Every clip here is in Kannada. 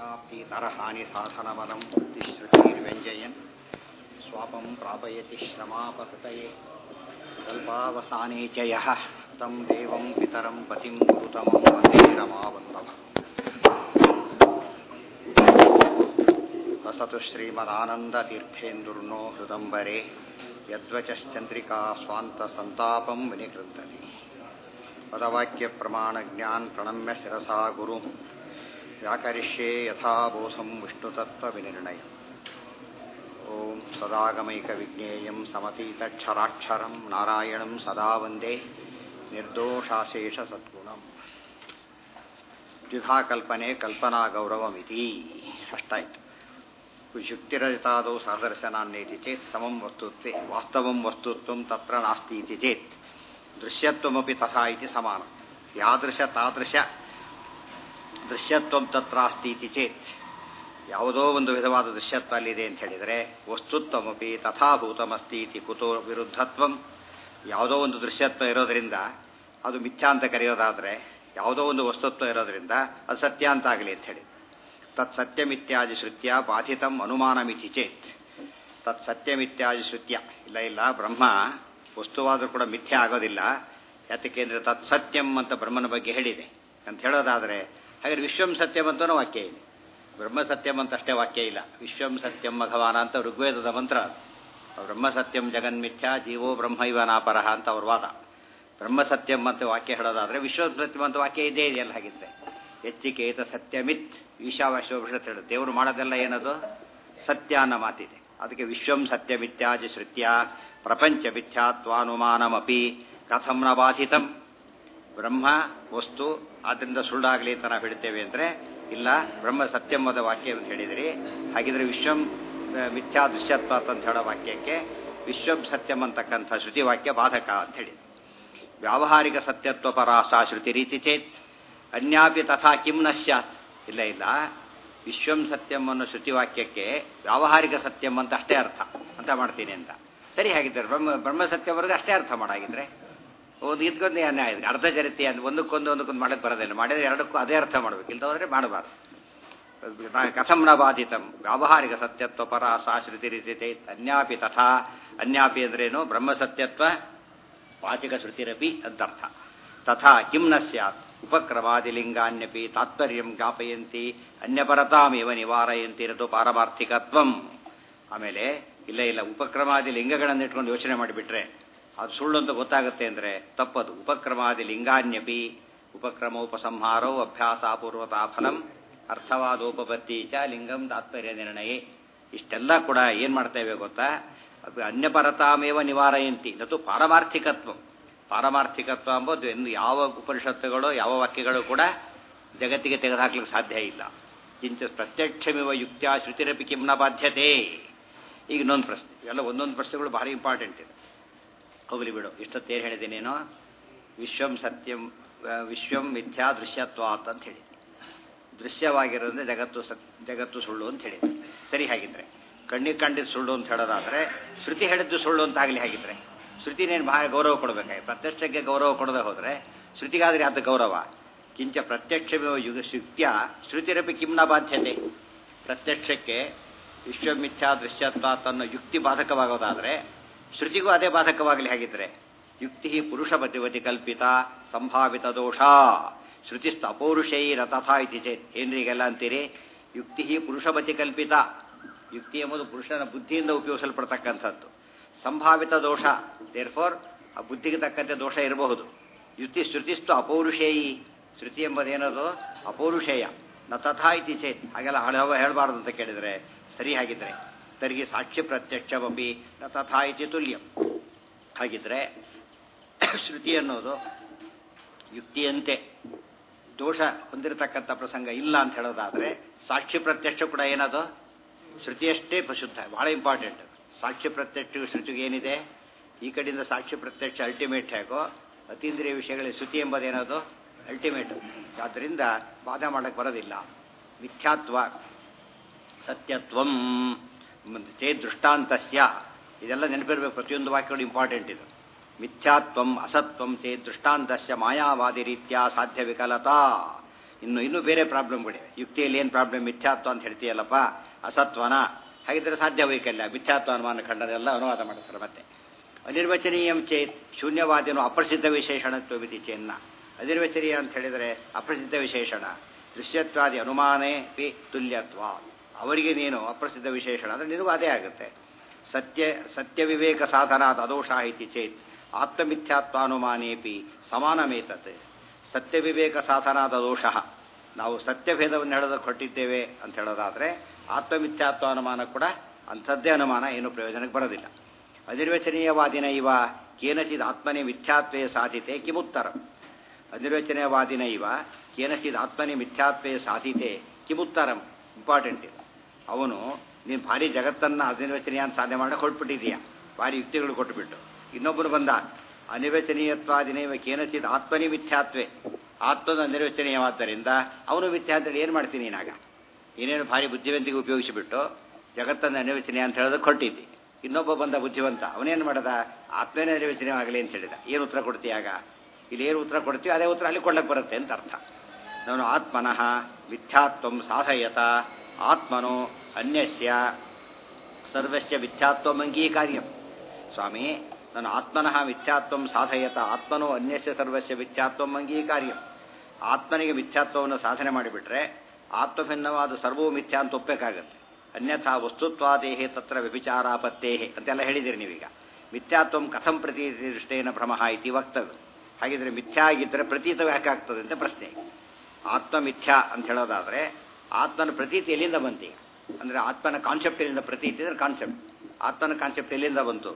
इच्छाप्तितरहानि साधनवनं बुद्धिश्रुतिर्व्यञ्जयन् स्वापं प्रापयति श्रमापहृतये कल्पावसाने च यः तं देवं पितरं पतिं गुरुतमं वन्दे रमावल्लभम् वसतु श्रीमदानन्दतीर्थेन्दुर्नो हृदम्बरे यद्वचश्चन्द्रिका स्वान्तसन्तापं विनिकृन्तति पदवाक्यप्रमाणज्ञान् प्रणम्य शिरसा गुरुं व्याकरिष्ये यथाबोधं विष्णुतत्त्वविनिर्णयम् ॐ सदागमैकविज्ञेयं समतीतक्षराक्षरं नारायणं सदा वन्दे निर्दोषाशेषसद्गुणम् ದ್ವಿಧಾಕಲ್ಪನೆ ಕಲ್ಪನಾ ಗೌರವಮಿತಿ ಅಷ್ಟಾಯ್ತು ಯುಕ್ತಿರಹಿತಾದೌ ಸಾದರ್ಶನಾನ್ನೇತಿ ಚೇತ್ ಸಮಂ ವಸ್ತುತ್ವೆ ವಾಸ್ತವಂ ವಸ್ತುತ್ವಂ ತತ್ರ ನಾಸ್ತಿ ಇತಿ ಚೇತ್ ದೃಶ್ಯತ್ವಮಪಿ ತಥಾ ಇತಿ ಸಮಾನ ಯಾದೃಶ ತಾದೃಶ ದೃಶ್ಯತ್ವಂ ತತ್ರಾಸ್ತಿ ಇತಿ ಚೇತ್ ಯಾವುದೋ ಒಂದು ವಿಧವಾದ ದೃಶ್ಯತ್ವ ಅಲ್ಲಿದೆ ಅಂತ ಹೇಳಿದರೆ ವಸ್ತುತ್ವಮಪಿ ತಥಾಭೂತಮಸ್ತಿ ಇತಿ ಕುತೋ ವಿರುದ್ಧತ್ವಂ ಯಾವುದೋ ಒಂದು ದೃಶ್ಯತ್ವ ಇರೋದರಿಂದ ಅದು ಮಿಥ್ಯಾ ಅಂತ ಕರೆಯೋದಾದರೆ ಯಾವುದೋ ಒಂದು ವಸ್ತುತ್ವ ಇರೋದರಿಂದ ಅದು ಸತ್ಯ ಅಂತ ಆಗಲಿ ಅಂತ ಹೇಳಿ ತತ್ ಸತ್ಯಮಿತ್ಯಾದಿ ಶ್ರುತ್ಯ ಬಾಧಿತಂ ಅನುಮಾನಮಿತಿ ಚೇತ್ ತತ್ ಸತ್ಯಮಿತ್ಯಾದಿ ಶ್ರುತ್ಯ ಇಲ್ಲ ಇಲ್ಲ ಬ್ರಹ್ಮ ವಸ್ತುವಾದರೂ ಕೂಡ ಮಿಥ್ಯ ಆಗೋದಿಲ್ಲ ಯಾತಕ್ಕೆಂದರೆ ತತ್ ಸತ್ಯಂ ಅಂತ ಬ್ರಹ್ಮನ ಬಗ್ಗೆ ಹೇಳಿದೆ ಅಂತ ಹೇಳೋದಾದರೆ ಹಾಗೆ ವಿಶ್ವಂ ಸತ್ಯಂ ಅಂತನೂ ವಾಕ್ಯ ಇದೆ ಬ್ರಹ್ಮ ಸತ್ಯಂ ಅಂತ ಅಷ್ಟೇ ವಾಕ್ಯ ಇಲ್ಲ ವಿಶ್ವಂ ಸತ್ಯಂ ಭಗವಾನ ಅಂತ ಋಗ್ವೇದದ ಮಂತ್ರ ಬ್ರಹ್ಮ ಸತ್ಯಂ ಜಗನ್ಮಿಥ್ಯ ಜೀವೋ ಬ್ರಹ್ಮ ಇವ ನಾಪರಹ ಅಂತ ಅವ್ರ ವಾದ ಬ್ರಹ್ಮ ಸತ್ಯಂ ಅಂತ ವಾಕ್ಯ ಹೇಳೋದಾದ್ರೆ ವಿಶ್ವ ಸತ್ಯಂ ಅಂತ ವಾಕ್ಯ ಇದೇ ಇದೆಯಲ್ಲ ಹಾಗಿದ್ರೆ ಹೆಚ್ಚಿಕೇತ ಸತ್ಯಮಿತ್ ಈಶಾವಾಶ್ವಪನಿಷತ್ ಹೇಳುತ್ತೆ ದೇವರು ಮಾಡೋದೆಲ್ಲ ಏನದು ಸತ್ಯ ಅನ್ನೋ ಮಾತಿದೆ ಅದಕ್ಕೆ ವಿಶ್ವಂ ಸತ್ಯಮಿತ್ಯಾದಿ ಶ್ರುತ್ಯ ಪ್ರಪಂಚ ಮಿಥ್ಯಾತ್ವಾನುಮಾನಮಪಿ ಕಥಂ ನ ಬಾಧಿತಂ ಬ್ರಹ್ಮ ವಸ್ತು ಆದ್ದರಿಂದ ಸುಳ್ಳಾಗಲಿ ಅಂತ ನಾವು ಹೇಳ್ತೇವೆ ಅಂದರೆ ಇಲ್ಲ ಬ್ರಹ್ಮ ಸತ್ಯಂಬದ ವಾಕ್ಯ ಅಂತ ಹೇಳಿದಿರಿ ಹಾಗಿದ್ರೆ ವಿಶ್ವಂ ಮಿಥ್ಯಾ ದೃಶ್ಯತ್ವ ಅಂತ ಹೇಳೋ ವಾಕ್ಯಕ್ಕೆ ವಿಶ್ವಂ ಸತ್ಯಂ ಅಂತಕ್ಕಂಥ ಶ್ರುತಿ ವಾಕ್ಯ ಬಾಧಕ ಅಂತ ಹೇಳಿ ವ್ಯಾವಹಾರಿಕ ಸತ್ಯತ್ವ ಪರಾಸ ಶ್ರುತಿ ರೀತಿ ಚೇತ್ ಅನ್ಯಾಪಿ ತಥಾ ಕಿಂ ನ ಸ್ಯಾತ್ ಇಲ್ಲ ಇಲ್ಲ ವಿಶ್ವಂ ಸತ್ಯಂ ಅನ್ನೋ ಶ್ರುತಿವಾಕ್ಯಕ್ಕೆ ವ್ಯಾವಹಾರಿಕ ಸತ್ಯಂ ಅಂತ ಅಷ್ಟೇ ಅರ್ಥ ಅಂತ ಮಾಡ್ತೀನಿ ಅಂತ ಸರಿ ಹಾಗಿದ್ದಾರೆ ಬ್ರಹ್ಮ ಬ್ರಹ್ಮ ಸತ್ಯವರೆಗೆ ಅಷ್ಟೇ ಅರ್ಥ ಮಾಡಾಗಿದ್ರೆ ಒಂದು ಇದಕ್ಕೊಂದು ಅನ್ಯಾಯ ಇದೆ ಅರ್ಧ ಜರಿತಿ ಅಂತ ಒಂದಕ್ಕೊಂದು ಒಂದಕ್ಕೊಂದು ಮಾಡಕ್ಕೆ ಬರೋದಿಲ್ಲ ಮಾಡಿದ್ರೆ ಎರಡಕ್ಕೂ ಅದೇ ಅರ್ಥ ಮಾಡಬೇಕು ಇಲ್ದೋದ್ರೆ ಮಾಡಬಾರ್ದು ಕಥಂ ನ ಬಾಧಿತಂ ವ್ಯಾವಹಾರಿಕ ಸತ್ಯತ್ವ ಪರ ಸಾ ಶ್ರುತಿ ರೀತಿ ಅನ್ಯಾಪಿ ತಥಾ ಅನ್ಯಾಪಿ ಅಂದ್ರೇನು ಬ್ರಹ್ಮ ಸತ್ಯತ್ವ ವಾಚಿಕ ಶ್ರುತಿರಪಿ ಅಂತರ್ಥ ತಥಾ ಕಿಂ ನ ಸ್ಯಾತ್ ಉಪಕ್ರಮಾದಿಲಿಂಗಾನ್ಯಪಿ ತಾತ್ಪರ್ಯಂ ಜ್ಞಾಪಯಂತಿ ಅನ್ಯಪರತಾಮೇವ ನಿವಾರಯಂತಿ ರತು ಪಾರಮಾರ್ಥಿಕತ್ವಂ ಆಮೇಲೆ ಇಲ್ಲ ಇಲ್ಲ ಉಪಕ್ರಮಾದಿ ಲಿಂಗಗಳನ್ನು ಇಟ್ಕೊಂಡು ಯೋಚನೆ ಮಾಡಿಬಿಟ್ರೆ ಅದು ಸುಳ್ಳು ಅಂತ ಗೊತ್ತಾಗುತ್ತೆ ಅಂದರೆ ತಪ್ಪದು ಉಪಕ್ರಮಾದಿ ಲಿಂಗಾನ್ಯಪಿ ಉಪಕ್ರಮೋಪಸಂಹಾರೋ ಅಭ್ಯಾಸಾಪೂರ್ವತಾ ಫಲಂ ಅರ್ಥವಾದೋಪಪತ್ತಿ ಚ ಲಿಂಗಂ ತಾತ್ಪರ್ಯ ನಿರ್ಣಯ ಇಷ್ಟೆಲ್ಲ ಕೂಡ ಏನು ಮಾಡ್ತೇವೆ ಗೊತ್ತಾ ಅನ್ಯಪರತಾಮೇವ ನಿವಾರಯಂತಿ ನತು ಪಾರಮಾರ್ಥಿಕತ್ವ ಪಾರಮಾರ್ಥಿಕತ್ವ ಅಂಬೋದು ಎಂದು ಯಾವ ಉಪನಿಷತ್ತುಗಳು ಯಾವ ವಾಕ್ಯಗಳು ಕೂಡ ಜಗತ್ತಿಗೆ ತೆಗೆದುಹಾಕ್ಲಿಕ್ಕೆ ಸಾಧ್ಯ ಇಲ್ಲ ಕಿಂಚ ಪ್ರತ್ಯಕ್ಷಮಿವ ಯುಕ್ತ್ಯ ಶ್ರುತಿರಪಿ ಕಿಮ್ನ ಬಾಧ್ಯತೆ ಈಗ ಇನ್ನೊಂದು ಪ್ರಶ್ನೆ ಇವೆಲ್ಲ ಒಂದೊಂದು ಪ್ರಶ್ನೆಗಳು ಭಾರಿ ಇಂಪಾರ್ಟೆಂಟ್ ಇದೆ ಹೋಗಲಿ ಬಿಡು ಇಷ್ಟೊತ್ತೇನು ಹೇಳಿದ್ದೇನೇನೋ ವಿಶ್ವಂ ಸತ್ಯಂ ವಿಶ್ವಂ ಮಿಥ್ಯಾ ದೃಶ್ಯತ್ವ ಅಂತ ಹೇಳಿ ದೃಶ್ಯವಾಗಿರೋದ್ರೆ ಜಗತ್ತು ಸತ್ ಜಗತ್ತು ಸುಳ್ಳು ಅಂತ ಹೇಳಿದೆ ಸರಿ ಹಾಗಿದ್ರೆ ಕಣ್ಣಿಗೆ ಕಂಡಿದ್ದು ಸುಳ್ಳು ಅಂತ ಹೇಳೋದಾದರೆ ಶ್ರುತಿ ಹೇಳಿದ್ದು ಸುಳ್ಳು ಅಂತ ಆಗಲಿ ಹಾಗಿದ್ರೆ ಶ್ರುತಿನೇನು ಭಾಳ ಗೌರವ ಕೊಡಬೇಕಾಗಿ ಪ್ರತ್ಯಕ್ಷಕ್ಕೆ ಗೌರವ ಕೊಡದೆ ಹೋದರೆ ಶ್ರುತಿಗಾದರೆ ಅದು ಗೌರವ ಕಿಂಚ ಪ್ರತ್ಯಕ್ಷ ಯುಗ ಶುಕ್ತ್ಯ ಶ್ರುತಿರಪಿ ಕಿಮ್ನ ಬಾಧ್ಯತೆ ಪ್ರತ್ಯಕ್ಷಕ್ಕೆ ವಿಶ್ವಮಿಥ್ಯಾ ದೃಶ್ಯತ್ವ ತನ್ನ ಯುಕ್ತಿ ಬಾಧಕವಾಗೋದಾದರೆ ಶ್ರುತಿಗೂ ಅದೇ ಬಾಧಕವಾಗಲಿ ಹಾಗಿದ್ರೆ ಯುಕ್ತಿ ಪುರುಷ ಪತಿವತಿ ಕಲ್ಪಿತ ಸಂಭಾವಿತ ದೋಷ ಶ್ರುತಿಸ್ತ ಅಪೌರುಷೈರ ತಥಾ ಇತಿ ಚೇತ್ ಏನ್ರಿಗೆಲ್ಲ ಅಂತೀರಿ ಯುಕ್ತಿ ಪುರುಷಪತಿ ಕಲ್ಪಿತ ಯುಕ್ತಿ ಎಂಬುದು ಪುರುಷನ ಬುದ್ಧಿಯಿಂದ ಉಪಯೋಗಿಸಲ್ಪಡ್ತಕ್ಕಂಥದ್ದು ಸಂಭಾವಿತ ದೋಷ ದೇರ್ಫೋರ್ ಆ ಬುದ್ಧಿಗೆ ತಕ್ಕಂತೆ ದೋಷ ಇರಬಹುದು ಯುಕ್ತಿ ಶ್ರುತಿಸ್ತು ಅಪೌರುಷೇಯಿ ಶ್ರುತಿ ಎಂಬುದೇನದು ಅಪೌರುಷೇಯ ನ ತಥಾ ಇತಿ ಚೇತ್ ಹಾಗೆಲ್ಲ ಹಳವ ಹೇಳಬಾರ್ದು ಅಂತ ಕೇಳಿದರೆ ಸರಿ ಹಾಗಿದ್ರೆ ತರಿಗೆ ಸಾಕ್ಷಿ ಪ್ರತ್ಯಕ್ಷಮಪಿ ನ ತಥಾ ಇತಿ ತುಲ್ಯಂ ಹಾಗಿದ್ರೆ ಶ್ರುತಿ ಅನ್ನೋದು ಯುಕ್ತಿಯಂತೆ ದೋಷ ಹೊಂದಿರತಕ್ಕಂಥ ಪ್ರಸಂಗ ಇಲ್ಲ ಅಂತ ಹೇಳೋದಾದರೆ ಸಾಕ್ಷಿ ಪ್ರತ್ಯಕ್ಷ ಕೂಡ ಏನದು ಶ್ರುತಿಯಷ್ಟೇ ಪ್ರಶುದ್ಧ ಬಹಳ ಇಂಪಾರ್ಟೆಂಟ್ ಸಾಕ್ಷಿ ಪ್ರತ್ಯಕ್ಷ ಶ್ರುತಿಗೆ ಏನಿದೆ ಈ ಕಡೆಯಿಂದ ಸಾಕ್ಷಿ ಪ್ರತ್ಯಕ್ಷ ಅಲ್ಟಿಮೇಟ್ ಹೇಗೋ ಅತೀಂದ್ರಿಯ ವಿಷಯಗಳಲ್ಲಿ ಶ್ರುತಿ ಎಂಬುದೇನದು ಅಲ್ಟಿಮೇಟ್ ಆದ್ದರಿಂದ ವಾದ ಮಾಡಕ್ಕೆ ಬರೋದಿಲ್ಲ ಮಿಥ್ಯಾತ್ವ ಸತ್ಯತ್ವಂ ಚೇ ದೃಷ್ಟಾಂತಸ್ಯ ಇದೆಲ್ಲ ನೆನಪಿರಬೇಕು ಪ್ರತಿಯೊಂದು ವಾಕ್ಯಗಳು ಇಂಪಾರ್ಟೆಂಟ್ ಇದು ಮಿಥ್ಯಾತ್ವಂ ಅಸತ್ವಂ ಚೇ ದೃಷ್ಟಾಂತಸ್ಯ ಮಾಯಾವಾದಿ ರೀತ್ಯ ಸಾಧ್ಯ ವಿಕಲತಾ ಇನ್ನು ಇನ್ನೂ ಬೇರೆ ಪ್ರಾಬ್ಲಮ್ಗಳಿವೆ ಯುಕ್ತಿಯಲ್ಲಿ ಏನು ಪ್ರಾಬ್ಲಮ್ ಮಿಥ್ಯಾತ್ವ ಅಂತ ಹೇಳ್ತೀಯಲ್ಲಪ್ಪ ಅಸತ್ವನ ಹಾಗಿದ್ರೆ ಸಾಧ್ಯ ವೈಕಲ್ಯ ಮಿಥ್ಯಾತ್ವ ಅನುಮಾನ ಖಂಡನೆಲ್ಲ ಅನುವಾದ ಮಾಡ್ತಾರೆ ಮತ್ತೆ ಅನಿರ್ವಚನೀಯಂ ಚೇತ್ ಶೂನ್ಯವಾದಿನು ಅಪ್ರಸಿದ್ಧ ವಿಶೇಷಣತ್ವವಿತಿ ಚೆನ್ನ ಅನಿರ್ವಚನೀಯ ಅಂತ ಹೇಳಿದರೆ ಅಪ್ರಸಿದ್ಧ ವಿಶೇಷಣ ದೃಶ್ಯತ್ವಾದಿ ಅನುಮಾನೇ ಪಿ ತುಲ್ಯತ್ವ ಅವರಿಗೆ ನೀನು ಅಪ್ರಸಿದ್ಧ ವಿಶೇಷಣ ಅಂದರೆ ನಿನಗೂ ಅದೇ ಆಗುತ್ತೆ ಸತ್ಯ ಸತ್ಯ ವಿವೇಕ ಸಾಧನಾದ ಅದೋಷ ಇತಿ ಚೇತ್ ಆತ್ಮಮಿಥ್ಯಾತ್ವಾನುಮಾನೇಪಿ ಸಮಾನಮೇತತ್ ಸತ್ಯ ವಿವೇಕ ಸಾಧನಾದ ದೋಷ ನಾವು ಸತ್ಯಭೇದವನ್ನು ಹೇಳೋದಕ್ಕೆ ಹೊರಟಿದ್ದೇವೆ ಅಂತ ಹೇಳೋದಾದರೆ ಆತ್ಮಮಿಥ್ಯಾತ್ವ ಅನುಮಾನ ಕೂಡ ಅಂಥದ್ದೇ ಅನುಮಾನ ಏನು ಪ್ರಯೋಜನಕ್ಕೆ ಬರೋದಿಲ್ಲ ಅನಿರ್ವಚನೀಯವಾದಿನ ಇವ ಕೇನಚಿದ್ ಆತ್ಮನೇ ಮಿಥ್ಯಾತ್ವೇ ಸಾಧಿತೆ ಕಿಮುತ್ತರ ಅನಿರ್ವಚನೀಯವಾದಿನ ಇವ ಕೇನಚಿದ್ ಆತ್ಮನೇ ಮಿಥ್ಯಾತ್ವೇ ಸಾಧಿತೆ ಕಿಮುತ್ತರಂ ಇಂಪಾರ್ಟೆಂಟ್ ಇದು ಅವನು ನೀನು ಭಾರಿ ಜಗತ್ತನ್ನು ಅನಿರ್ವಚನೀಯ ಅಂತ ಸಾಧನೆ ಮಾಡಕ್ಕೆ ಹೊರಟ್ಬಿಟ್ಟಿದೀಯ ಭಾರಿ ಯುಕ್ತಿಗಳು ಕೊಟ್ಟುಬಿಟ್ಟು ಇನ್ನೊಬ್ಬನು ಬಂದ ಅನಿರ್ವಚನೀಯತ್ವಾದಿನೇವ ಕೇನಚಿದ್ ಆತ್ಮನಿ ಮಿಥ್ಯಾತ್ವೇ ಆತ್ಮದ ಅನಿರ್ವಚನೀಯವಾದ್ದರಿಂದ ಅವನು ಮಿಥ್ಯಾ ಅಂತೇಳಿ ಏನು ಮಾಡ್ತೀನಿ ನೀನಾಗ ಏನೇನು ಭಾರಿ ಬುದ್ಧಿವಂತಿಗೆ ಉಪಯೋಗಿಸಿಬಿಟ್ಟು ಜಗತ್ತನ್ನು ಅನಿರ್ವಚನೀಯ ಅಂತ ಹೇಳೋದಕ್ಕೆ ಹೊರಟಿದ್ದಿ ಇನ್ನೊಬ್ಬ ಬಂದ ಬುದ್ಧಿವಂತ ಅವನೇನು ಮಾಡದ ಆತ್ಮನೇ ಅನಿರ್ವಚನೀಯ ಆಗಲಿ ಅಂತ ಹೇಳಿದ ಏನು ಉತ್ತರ ಕೊಡ್ತೀಯಾಗ ಇಲ್ಲಿ ಏನು ಉತ್ತರ ಕೊಡ್ತೀವಿ ಅದೇ ಉತ್ತರ ಅಲ್ಲಿ ಕೊಡ್ಲಕ್ಕೆ ಬರುತ್ತೆ ಅಂತ ಅರ್ಥ ನಾನು ಆತ್ಮನಃ ಮಿಥ್ಯಾತ್ವಂ ಸಾಧಯತ ಆತ್ಮನೋ ಅನ್ಯಸ್ಯ ಸರ್ವಸ್ಯ ಮಿಥ್ಯಾತ್ವಂ ಅಂಗೀಕಾರ್ಯಂ ಸ್ವಾಮಿ ನಾನು ಆತ್ಮನಃ ಮಿಥ್ಯಾತ್ವಂ ಸಾಧಯತ ಆತ್ಮನೋ ಅನ್ಯಸ್ಯ ಸರ್ವಸ್ಯ ಮಿಥ್ಯಾತ್ವಂ ಅಂಗೀಕಾರ್ಯಂ ಆತ್ಮನಿಗೆ ಮಿಥ್ಯಾತ್ವವನ್ನು ಸಾಧನೆ ಮಾಡಿಬಿಟ್ರೆ ಆತ್ಮಭಿನ್ನವಾದ ಸರ್ವೂ ಮಿಥ್ಯಾ ಅಂತ ಒಪ್ಪಬೇಕಾಗತ್ತೆ ಅನ್ಯಥಾ ವಸ್ತುತ್ವಾದೇಹೇ ತತ್ರ ವ್ಯಭಿಚಾರಾಪತ್ತೇಹೇ ಅಂತೆಲ್ಲ ಹೇಳಿದಿರಿ ನೀವೀಗ ಮಿಥ್ಯಾತ್ವಂ ಕಥಂ ಪ್ರತೀತಿ ದೃಷ್ಟೇನ ಭ್ರಮಃ ಇತಿ ವಕ್ತವ್ಯ ಹಾಗಿದ್ರೆ ಮಿಥ್ಯಾ ಆಗಿದ್ದರೆ ಪ್ರತೀತ ಯಾಕೆ ಆಗ್ತದೆ ಅಂತ ಪ್ರಶ್ನೆ ಆತ್ಮ ಮಿಥ್ಯಾ ಅಂತ ಹೇಳೋದಾದರೆ ಆತ್ಮನ ಪ್ರತೀತಿ ಎಲ್ಲಿಂದ ಬಂತು ಈಗ ಅಂದರೆ ಆತ್ಮನ ಕಾನ್ಸೆಪ್ಟ್ ಎಲ್ಲಿಂದ ಪ್ರತೀತಿ ಅಂದರೆ ಕಾನ್ಸೆಪ್ಟ್ ಆತ್ಮನ ಕಾನ್ಸೆಪ್ಟ್ ಎಲ್ಲಿಂದ ಬಂತು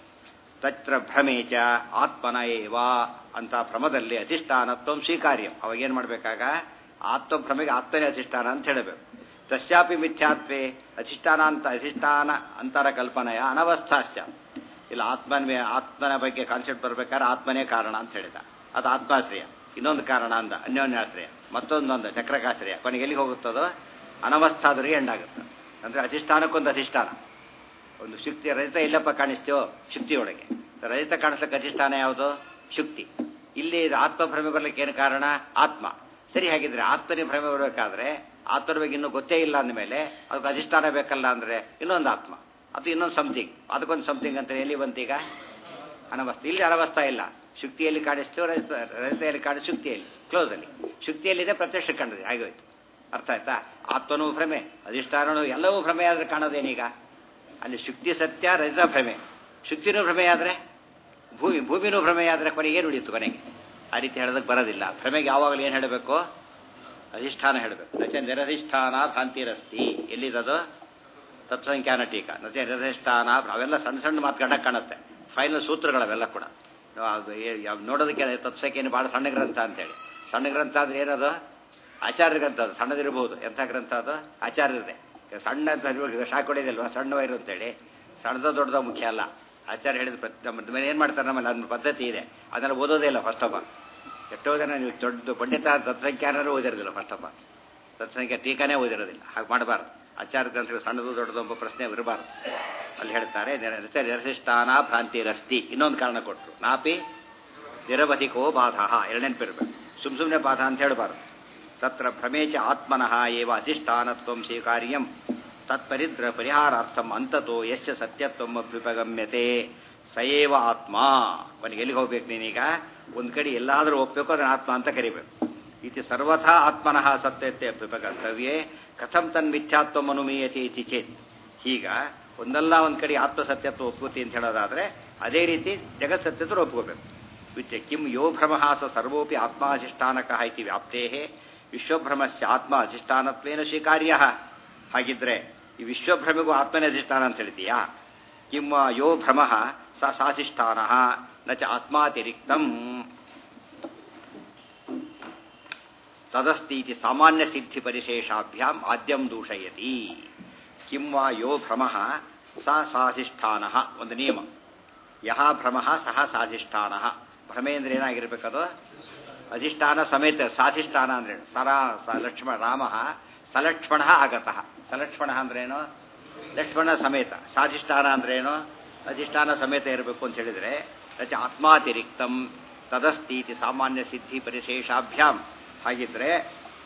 ತತ್ರ ಭ್ರಮೇಚ ಆತ್ಮನ ಏವ ಅಂತ ಭ್ರಮದಲ್ಲಿ ಅಧಿಷ್ಠಾನತ್ವ ಸ್ವೀಕಾರ್ಯ ಅವಾಗೇನು ಮಾಡಬೇಕಾಗ ಆತ್ಮಭ್ರಮೆಗೆ ಆತ್ಮನೇ ಅಧಿಷ್ಠಾನ ಅಂತ ಹೇಳಬೇಕು ತಸ್ಯಾಪಿ ಮಿಥ್ಯಾತ್ವೇ ಅಧಿಷ್ಠಾನ ಅಂತ ಅಧಿಷ್ಠಾನ ಅಂತರ ಕಲ್ಪನೆಯ ಅನವಸ್ಥಾಸ್ಯ ಇಲ್ಲ ಆತ್ಮನ ಆತ್ಮನ ಬಗ್ಗೆ ಕಾನ್ಸೆಪ್ಟ್ ಬರ್ಬೇಕಾದ್ರೆ ಆತ್ಮನೇ ಕಾರಣ ಅಂತ ಹೇಳಿದ ಅದು ಆತ್ಮಾಶ್ರಯ ಇನ್ನೊಂದು ಕಾರಣ ಅಂದ ಅನ್ಯೋನ್ಯಾಶ್ರಯ ಮತ್ತೊಂದೊಂದು ಚಕ್ರಕಾಶ್ರಯ ಕೊನೆಗೆ ಎಲ್ಲಿಗೆ ಹೋಗುತ್ತದೋ ಅನವಸ್ಥಾದವರಿಗೆ ಎಂಡಾಗುತ್ತೆ ಅಂದರೆ ಅಧಿಷ್ಠಾನಕ್ಕೊಂದು ಅಧಿಷ್ಠಾನ ಒಂದು ಶಕ್ತಿ ರಜತ ಎಲ್ಲಪ್ಪ ಕಾಣಿಸ್ತೇವೋ ಶಕ್ತಿಯೊಳಗೆ ರಜತ ಕಾಣಿಸ್ಲಿಕ್ಕೆ ಅಧಿಷ್ಠಾನ ಯಾವುದು ಶಕ್ತಿ ಇಲ್ಲಿ ಆತ್ಮಭ್ರಮೆ ಬರ್ಲಿಕ್ಕೆ ಏನು ಕಾರಣ ಆತ್ಮ ಸರಿ ಹಾಗಿದ್ರೆ ಆತ್ಮನೇ ಭ್ರಮೆ ಬರಬೇಕಾದ್ರೆ ಆತ್ಮನ ಬಗ್ಗೆ ಇನ್ನೂ ಗೊತ್ತೇ ಇಲ್ಲ ಅಂದಮೇಲೆ ಅದಕ್ಕೆ ಅಧಿಷ್ಠಾನ ಬೇಕಲ್ಲ ಅಂದರೆ ಇನ್ನೊಂದು ಆತ್ಮ ಅದು ಇನ್ನೊಂದು ಸಮಥಿಂಗ್ ಅದಕ್ಕೊಂದು ಸಮಥಿಂಗ್ ಅಂತ ಎಲ್ಲಿ ಬಂತೀಗ ಅನವಸ್ಥೆ ಇಲ್ಲಿ ಅನವಸ್ಥಾ ಇಲ್ಲ ಶುಕ್ತಿಯಲ್ಲಿ ಕಾಣಿಸ್ತೇವೆ ರಜತ ರಜತೆಯಲ್ಲಿ ಕಾಣಿ ಶುಕ್ತಿಯಲ್ಲಿ ಕ್ಲೋಸಲ್ಲಿ ಶುಕ್ತಿಯಲ್ಲಿದೆ ಪ್ರತ್ಯಕ್ಷ ಕಂಡದೆ ಆಗೋಯ್ತು ಅರ್ಥ ಆಯ್ತಾ ಆತ್ಮನೂ ಭ್ರಮೆ ಅಧಿಷ್ಠಾನನು ಎಲ್ಲವೂ ಭ್ರಮೆ ಆದರೆ ಕಾಣೋದೇನೀಗ ಅಲ್ಲಿ ಶುಕ್ತಿ ಸತ್ಯ ರಜತ ಭ್ರಮೆ ಶುಕ್ತಿನೂ ಭ್ರಮೆ ಆದರೆ ಭೂಮಿ ಭೂಮಿನೂ ಭ್ರಮೆ ಆದರೆ ಕೊನೆಗೆ ಏನು ಉಳಿಯಿತು ಕೊನೆಗೆ ಆ ರೀತಿ ಹೇಳೋದಕ್ಕೆ ಬರೋದಿಲ್ಲ ಭ್ರಮೆಗೆ ಯಾವಾಗಲೂ ಏನು ಹೇಳಬೇಕು ಅಧಿಷ್ಠಾನ ಹೇಳಬೇಕು ನಚ ನಿರಧಿಷ್ಠಾನ ಭ್ರಾಂತಿರಸ್ತಿ ಎಲ್ಲಿದದು ತತ್ಸಂಖ್ಯಾನ ಟೀಕಾ ನಚ ನಿರಧಿಷ್ಠಾನ ಅವೆಲ್ಲ ಸಣ್ಣ ಸಣ್ಣ ಮಾತು ಕಂಡಕ್ಕೆ ಕಾಣುತ್ತೆ ಫೈನಲ್ ಸೂತ್ರಗಳವೆಲ್ಲ ಕೂಡ ನೋಡೋದಕ್ಕೆ ತತ್ಸಂಖ್ಯೆಯನ್ನು ಭಾಳ ಸಣ್ಣ ಗ್ರಂಥ ಅಂತೇಳಿ ಸಣ್ಣ ಗ್ರಂಥ ಅಂದ್ರೆ ಏನದು ಆಚಾರ್ಯ ಗ್ರಂಥ ಅದು ಸಣ್ಣದಿರಬಹುದು ಎಂಥ ಗ್ರಂಥ ಅದು ಆಚಾರ್ಯರದೇ ಸಣ್ಣ ಅಂತ ಶಾಕ್ ಹೊಡೆಯೋದಿಲ್ವಾ ಸಣ್ಣ ವೈರು ಅಂತೇಳಿ ಸಣ್ಣದ ದೊಡ್ಡದ ಮುಖ್ಯ ಅಲ್ಲ ಆಚಾರ್ಯ ಹೇಳಿದ ಪ್ರತಿ ನಮ್ಮ ಏನು ಮಾಡ್ತಾರೆ ನಮ್ಮಲ್ಲಿ ಅದನ್ನ ಪದ್ಧತಿ ಇದೆ ಅದನ್ನು ಓದೋದೇ ಇಲ್ಲ ಫಸ್ಟ್ ಆಫ್ ಆಲ್ ಎಷ್ಟೋ ಜನ ನೀವು ದೊಡ್ಡ ಪಂಡಿತ ತತ್ಸಂಖ್ಯಾನರೂ ಓದಿರೋದಿಲ್ಲ ಫಸ್ಟ್ ಆಫ್ ಆಲ್ ತತ್ಸಂಖ್ಯೆ ಟೀಕಾನೇ ಓದಿರೋದಿಲ್ಲ ಹಾಗೆ ಮಾಡಬಾರ್ದು ಆಚಾರ ಗ್ರಂಥಗಳು ಸಣ್ಣದು ದೊಡ್ಡದು ಎಂಬ ಪ್ರಶ್ನೆ ಇರಬಾರ್ದು ಅಲ್ಲಿ ಹೇಳ್ತಾರೆ ನಿರಧಿಷ್ಠಾನ ಭ್ರಾಂತಿ ರಸ್ತಿ ಇನ್ನೊಂದು ಕಾರಣ ಕೊಟ್ಟರು ನಾಪಿ ನಿರವಧಿಕೋ ಬಾಧ ಎರಡನೆನಪಿರ್ಬೇಕು ಸುಮ್ ಸುಮ್ಮನೆ ಬಾಧ ಅಂತ ಹೇಳಬಾರ್ದು ತತ್ರ ಭ್ರಮೇಚ ಆತ್ಮನಃ ಏವ ಅಧಿಷ್ಠಾನತ್ವಂ ಸ್ವೀಕಾರ್ಯಂ ತತ್ಪರಿದ್ರ ಪರಿಹಾರಾರ್ಥಂ ಅಂತತೋ ಯಶ್ಚ ಸತ್ಯತ್ವಂ ಅಭ್ಯುಪಗಮ್ಯತೆ ಸಯೇವ ಆತ್ಮ ಕೊನೆಗೆ ಎಲ್ಲಿಗೆ ಹೋಗ್ಬೇಕು ನೀನೀಗ ಒಂದು ಕಡೆ ಎಲ್ಲಾದರೂ ಒಪ್ಪಬೇಕು ಅದನ್ನು ಆತ್ಮ ಅಂತ ಕರಿಬೇಕು ಇತಿ ಸರ್ವಥಾ ಆತ್ಮನಃ ಸತ್ಯತೆ ಅಭ್ಯುಪಗಂತವ್ಯೇ ಕಥಂ ತನ್ ಮಿಥ್ಯಾತ್ವ ಅನುಮೀಯತೆ ಇತಿ ಚೇತ್ ಈಗ ಒಂದಲ್ಲ ಒಂದು ಕಡೆ ಆತ್ಮಸತ್ಯತ್ವ ಒಪ್ಕೋತಿ ಅಂತ ಹೇಳೋದಾದರೆ ಅದೇ ರೀತಿ ಜಗತ್ಸತ್ಯತ್ವ ಒಪ್ಕೋಬೇಕು ವಿತ್ಯ ಕಿಂ ಯೋ ಭ್ರಮ ಸ ಸರ್ವೋಪಿ ಆತ್ಮಾಧಿಷ್ಠಾನಕ ಇತಿ ವ್ಯಾಪ್ತೇ ವಿಶ್ವಭ್ರಮಸ್ಯ ಆತ್ಮ ಅಧಿಷ್ಠಾನತ್ವೇನ ಸ್ವೀಕಾರ್ಯ ಹಾಗಿದ್ರೆ ಈ ವಿಶ್ವಭ್ರಮೆಗೂ ಆತ್ಮನೇ ಅಧಿಷ್ಠಾನ ಅಂತ ಹೇಳ್ತೀಯಾ ಕಿಮ್ಮ ಯೋ ಭ್ರಮ ಸ ಸಾಧಿಷ್ಠಾನ ನ ಚ ಆತ್ಮಾತಿರಿಕ್ತಂ ತದಸ್ತೀತಿ ಸಾಮಾನ್ಯ ಸಿದ್ಧಿ ಪರಿಶೇಷಾಭ್ಯಾಂ ಆದ್ಯಂ ದೂಷಯತಿ ಕಿಂವ ಯೋ ಭ್ರಮ ಸ ಸಾಧಿಷ್ಠಾನ ಒಂದು ನಿಯಮ ಯಹ ಭ್ರಮ ಸಹ ಸಾಧಿಷ್ಠಾನ ಭ್ರಮೇಂದ್ರ ಏನಾಗಿರ್ಬೇಕದು ಅಧಿಷ್ಠಾನ ಸಮೇತ ಸಾಧಿಷ್ಠಾನ ಅಂದ್ರೆ ಸರ ಸ ಲಕ್ಷ್ಮಣ ರಾಮ ಸಲಕ್ಷ್ಮಣ ಆಗತಃ ಸಲಕ್ಷ್ಮಣ ಅಂದ್ರೇನು ಲಕ್ಷ್ಮಣ ಸಮೇತ ಸಾಧಿಷ್ಠಾನ ಅಂದ್ರೇನು ಅಧಿಷ್ಠಾನ ಸಮೇತ ಇರಬೇಕು ಅಂತ ಹೇಳಿದ್ರೆ ರಚ ಆತ್ಮಾತಿರಿಕ್ತಂ ತದಸ್ತೀತಿ ಸಾಮಾನ್ಯ ಸಿದ್ಧಿ ಪರಿಶೇಷಾಭ್ಯಾಂ ಹಾಗಿದ್ರೆ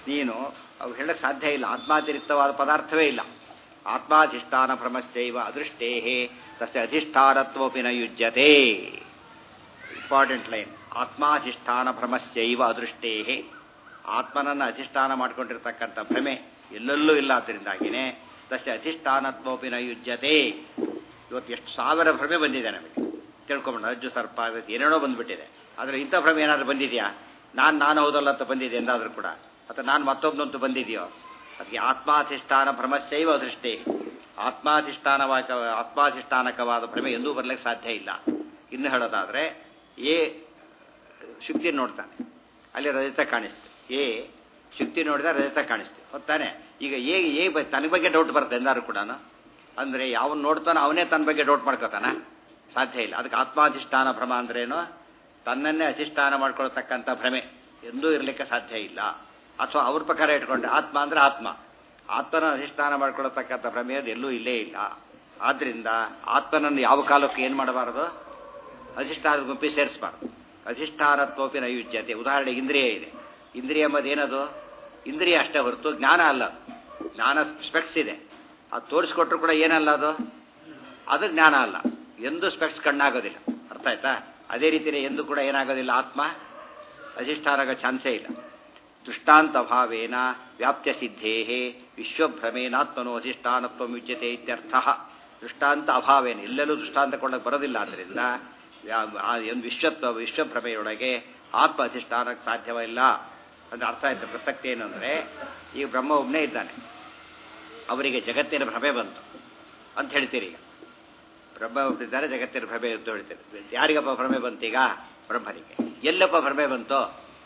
ನೀನು ಅವು ಹೇಳಕ್ಕೆ ಸಾಧ್ಯ ಇಲ್ಲ ಆತ್ಮಾತಿರಿಕ್ತವಾದ ಪದಾರ್ಥವೇ ಇಲ್ಲ ಆತ್ಮಾಧಿಷ್ಠಾನ ಭ್ರಮಸ್ಯೈವ ಅದೃಷ್ಟೇಹೇ ತಸ್ಯ ಅಧಿಷ್ಠಾನತ್ವಪಿ ನ ಯುಜ್ಯತೆ ಇಂಪಾರ್ಟೆಂಟ್ ಲೈನ್ ಆತ್ಮಾಧಿಷ್ಠಾನ ಭ್ರಮಸ್ಯೈವ ಅದೃಷ್ಟೇಹೇ ಆತ್ಮನನ್ನು ಅಧಿಷ್ಠಾನ ಮಾಡಿಕೊಂಡಿರ್ತಕ್ಕಂಥ ಭ್ರಮೆ ಎಲ್ಲೆಲ್ಲೂ ಇಲ್ಲ ಅದರಿಂದಾಗಿನೇ ತಸ್ಯ ಅಧಿಷ್ಠಾನತ್ವಪಿ ನ ಯುಜ್ಯತೆ ಇವತ್ತು ಎಷ್ಟು ಸಾವಿರ ಭ್ರಮೆ ಬಂದಿದೆ ನಮಗೆ ತಿಳ್ಕೊಂಬಿಡ ಅಜ್ಜು ಸರ್ಪ ಇವತ್ತು ಏನೇನೋ ಬಂದ್ಬಿಟ್ಟಿದೆ ಆದರೆ ಇಂಥ ಭ್ರಮೆ ಏನಾದರೂ ಬಂದಿದೆಯಾ ನಾನು ನಾನು ಹೌದಲ್ಲ ಅಂತ ಬಂದಿದೆ ಎಂದಾದರೂ ಕೂಡ ಅಥವಾ ನಾನು ಮತ್ತೊಬ್ಬನಂತೂ ಬಂದಿದೆಯೋ ಅದಕ್ಕೆ ಆತ್ಮಾಧಿಷ್ಠಾನ ಭ್ರಮಸ್ಯೈವ ಅದೃಷ್ಟೇ ಆತ್ಮಾಧಿಷ್ಠಾನವಾದ ಆತ್ಮಾಧಿಷ್ಠಾನಕವಾದ ಭ್ರಮೆ ಎಂದೂ ಬರಲಿಕ್ಕೆ ಸಾಧ್ಯ ಇಲ್ಲ ಇನ್ನು ಹೇಳೋದಾದರೆ ಎ ಶುಕ್ತಿ ನೋಡ್ತಾನೆ ಅಲ್ಲಿ ರಜತ ಕಾಣಿಸ್ತು ಎ ಶುಕ್ತಿ ನೋಡಿದ ರಜತ ಕಾಣಿಸ್ತು ಹೊತ್ತಾನೆ ಈಗ ಏ ಏ ತನ್ನ ಬಗ್ಗೆ ಡೌಟ್ ಬರುತ್ತೆ ಎಲ್ಲರೂ ಕೂಡ ಅಂದರೆ ಯಾವನ್ ನೋಡ್ತಾನೋ ಅವನೇ ತನ್ನ ಬಗ್ಗೆ ಡೌಟ್ ಮಾಡ್ಕೋತಾನ ಸಾಧ್ಯ ಇಲ್ಲ ಅದಕ್ಕೆ ಆತ್ಮಾಧಿಷ್ಠಾನ ಭ್ರಮ ಅಂದ್ರೇನು ತನ್ನನ್ನೇ ಅಧಿಷ್ಠಾನ ಮಾಡ್ಕೊಳ್ತಕ್ಕಂಥ ಭ್ರಮೆ ಎಂದೂ ಇರಲಿಕ್ಕೆ ಸಾಧ್ಯ ಇಲ್ಲ ಅಥವಾ ಅವ್ರ ಪ್ರಕಾರ ಇಟ್ಕೊಂಡ್ರೆ ಆತ್ಮ ಅಂದ್ರೆ ಆತ್ಮ ಆತ್ಮನ ಅಧಿಷ್ಠಾನ ಮಾಡ್ಕೊಳ್ತಕ್ಕಂಥ ಭ್ರಮೆ ಅದು ಎಲ್ಲೂ ಇಲ್ಲೇ ಇಲ್ಲ ಆದ್ರಿಂದ ಆತ್ಮನನ್ನು ಯಾವ ಕಾಲಕ್ಕೂ ಏನು ಮಾಡಬಾರದು ಅಧಿಷ್ಠಾನದ ಗುಂಪಿ ಸೇರಿಸಬಾರ್ದು ಅಧಿಷ್ಠಾನತ್ವಪಿ ನೈಯುಜ್ಯತೆ ಉದಾಹರಣೆಗೆ ಇಂದ್ರಿಯ ಇದೆ ಇಂದ್ರಿಯ ಎಂಬುದು ಏನದು ಇಂದ್ರಿಯ ಅಷ್ಟೇ ಹೊರತು ಜ್ಞಾನ ಅಲ್ಲ ಅದು ಜ್ಞಾನ ಸ್ಪೆಕ್ಸ್ ಇದೆ ಅದು ತೋರಿಸ್ಕೊಟ್ರು ಕೂಡ ಏನಲ್ಲ ಅದು ಅದು ಜ್ಞಾನ ಅಲ್ಲ ಎಂದು ಸ್ಪೆಕ್ಸ್ ಕಣ್ಣಾಗೋದಿಲ್ಲ ಅರ್ಥ ಆಯ್ತಾ ಅದೇ ರೀತಿಯೇ ಎಂದು ಕೂಡ ಏನಾಗೋದಿಲ್ಲ ಆತ್ಮ ಅಧಿಷ್ಠಾನಗ ಚಾನ್ಸೇ ಇಲ್ಲ ದೃಷ್ಟಾಂತ ಭಾವೇನ ವ್ಯಾಪ್ಯ ಸಿದ್ಧೇ ವಿಶ್ವಭ್ರಮೇನಾತ್ಮನೋ ಅಧಿಷ್ಠಾನತ್ವ ಯುಜ್ಯತೆ ಇತ್ಯರ್ಥ ದೃಷ್ಟಾಂತ ಅಭಾವೇನ ಎಲ್ಲೆಲ್ಲೂ ದೃಷ್ಟಾಂತ ಕೊಳ್ಳಕ್ಕೆ ಬರೋದಿಲ್ಲ ಆದ್ದರಿಂದ ಒಂದು ವಿಶ್ವತ್ವ ವಿಶ್ವಭ್ರಮೆಯೊಳಗೆ ಆತ್ಮ ಅಧಿಷ್ಠಾನಕ್ಕೆ ಸಾಧ್ಯವಿಲ್ಲ ಅಂದ್ರೆ ಅರ್ಥ ಆಯ್ತು ಪ್ರಸಕ್ತಿ ಏನು ಅಂದರೆ ಈ ಬ್ರಹ್ಮ ಒಬ್ಬನೇ ಇದ್ದಾನೆ ಅವರಿಗೆ ಜಗತ್ತಿನ ಭ್ರಮೆ ಬಂತು ಅಂತ ಹೇಳ್ತೀರಿ ಈಗ ಬ್ರಹ್ಮ ಒಬ್ಬರಿದ್ದಾರೆ ಜಗತ್ತಿನ ಭ್ರಮೆ ಅಂತ ಹೇಳ್ತೀರಿ ಯಾರಿಗಪ್ಪ ಭ್ರಮೆ ಬಂತೀಗ ಬ್ರಹ್ಮನಿಗೆ ಎಲ್ಲಪ್ಪ ಭ್ರಮೆ ಬಂತು